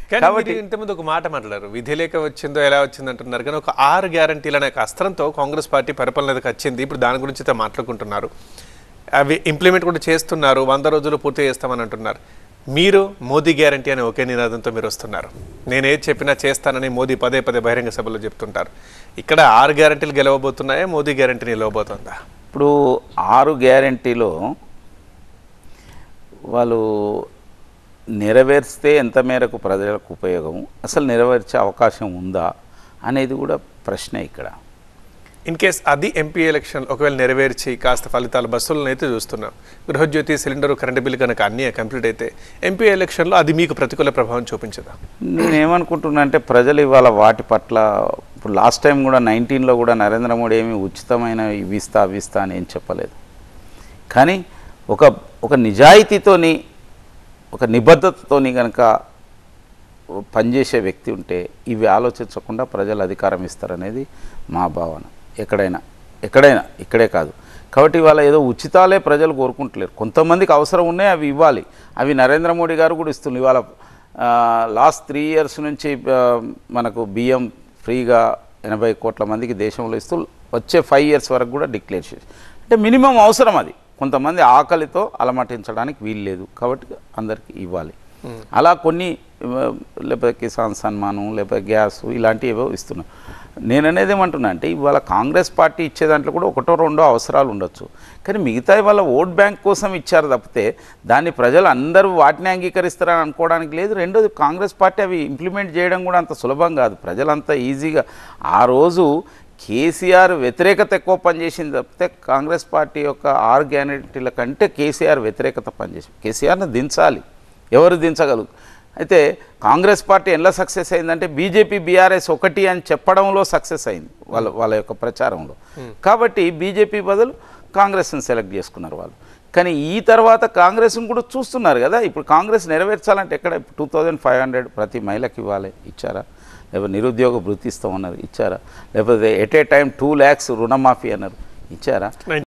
కానీ కాబట్టి మీరు ఇంతకుముందు ఒక మాట మాట్లాడారు విధి లేక వచ్చిందో ఎలా వచ్చింది అంటున్నారు కానీ ఒక ఆరు గ్యారంటీలు అనే ఒక అస్త్రంతో కాంగ్రెస్ పార్టీ పరిపాలనకు వచ్చింది ఇప్పుడు దాని గురించి అయితే మాట్లాడుకుంటున్నారు అవి ఇంప్లిమెంట్ కూడా చేస్తున్నారు వంద రోజులు పూర్తి చేస్తామని అంటున్నారు మీరు మోదీ గ్యారంటీ అనే ఒకే నినాదంతో మీరు వస్తున్నారు నేను ఏది చెప్పినా చేస్తానని మోదీ పదే పదే బహిరంగ సభలో చెప్తుంటారు ఇక్కడ ఆరు గ్యారంటీలు గెలవబోతున్నాయా మోదీ గ్యారంటీ నిలవబోతుందా ఇప్పుడు ఆరు గ్యారంటీలో వాళ్ళు నెరవేర్స్తే ఎంత మేరకు ప్రజలకు ఉపయోగం అసలు నెరవేర్చే అవకాశం ఉందా అనేది కూడా ప్రశ్న ఇక్కడ ఇన్ కేస్ అది ఎంపీ ఎలక్షన్ ఒకవేళ నెరవేర్చి కాస్త ఫలితాలు బస్సులను అయితే చూస్తున్నాం గృహజ్యోతి సిలిండర్ కరెంట్ బిల్ కనుక అన్నీ కంప్లీట్ అయితే ఎంపీ ఎలక్షన్లో అది మీకు ప్రతికూల ప్రభావం చూపించదా నేను ఏమనుకుంటున్నా అంటే ప్రజలు ఇవాళ వాటి పట్ల ఇప్పుడు లాస్ట్ టైం కూడా నైన్టీన్లో కూడా నరేంద్ర మోడీ ఏమి ఉచితమైన ఇవి ఇస్తా అవి ఇస్తా అని ఏం చెప్పలేదు కానీ ఒక ఒక నిజాయితీతోని ఒక నిబద్ధతతోని కనుక పనిచేసే వ్యక్తి ఉంటే ఇవి ఆలోచించకుండా ప్రజలు అధికారం ఇస్తారనేది మా భావన ఎక్కడైనా ఎక్కడైనా ఇక్కడే కాదు కాబట్టి ఇవాళ ఏదో ఉచితాలే ప్రజలు కోరుకుంటలేరు కొంతమందికి అవసరం ఉన్నాయి అవి ఇవ్వాలి అవి నరేంద్ర మోడీ గారు కూడా ఇస్తున్నారు ఇవాళ లాస్ట్ త్రీ ఇయర్స్ నుంచి ఆ, మనకు బియ్యం ఫ్రీగా ఎనభై కోట్ల మందికి దేశంలో ఇస్తూ వచ్చే ఫైవ్ ఇయర్స్ వరకు కూడా డిక్లేర్ చేసి అంటే మినిమం అవసరం అది కొంతమంది ఆకలితో అలమటించడానికి వీలు లేదు కాబట్టి అందరికీ ఇవ్వాలి అలా కొన్ని ఆ, లేకపోతే కిసాన్ సన్మానం లేకపోతే గ్యాస్ ఇలాంటివి ఏవో ఇస్తున్నాం నేను అనేది ఏమంటున్నా అంటే ఇవాళ కాంగ్రెస్ పార్టీ ఇచ్చే దాంట్లో కూడా ఒకటో రెండో అవసరాలు ఉండొచ్చు కానీ మిగతా ఇవాళ ఓట్ బ్యాంక్ కోసం ఇచ్చారు తప్పితే దాన్ని ప్రజలు అందరూ వాటిని అంగీకరిస్తారని అనుకోవడానికి లేదు రెండోది కాంగ్రెస్ పార్టీ అవి ఇంప్లిమెంట్ చేయడం కూడా అంత సులభం కాదు ప్రజలంతా ఈజీగా ఆ రోజు కేసీఆర్ వ్యతిరేకత ఎక్కువ పనిచేసింది తప్పితే కాంగ్రెస్ పార్టీ యొక్క ఆరు గ్యారెంటీల కంటే కేసీఆర్ వ్యతిరేకత పనిచేసింది కేసీఆర్ని దించాలి ఎవరు దించగలరు అయితే కాంగ్రెస్ పార్టీ ఎలా సక్సెస్ అయిందంటే బీజేపీ బీఆర్ఎస్ ఒకటి అని చెప్పడంలో సక్సెస్ అయింది వాళ్ళ వాళ్ళ యొక్క ప్రచారంలో కాబట్టి బీజేపీ బదులు కాంగ్రెస్ని సెలెక్ట్ చేసుకున్నారు వాళ్ళు కానీ ఈ తర్వాత కాంగ్రెస్ని కూడా చూస్తున్నారు కదా ఇప్పుడు కాంగ్రెస్ నెరవేర్చాలంటే ఎక్కడ టూ థౌజండ్ ఫైవ్ హండ్రెడ్ ప్రతి మహిళకి ఇవ్వాలి ఇచ్చారా లేకపోతే నిరుద్యోగ వృత్తి ఇస్తామన్నారు ఇచ్చారా లేకపోతే at a time two lakhs రుణమాఫీ అన్నారు ఇచ్చారా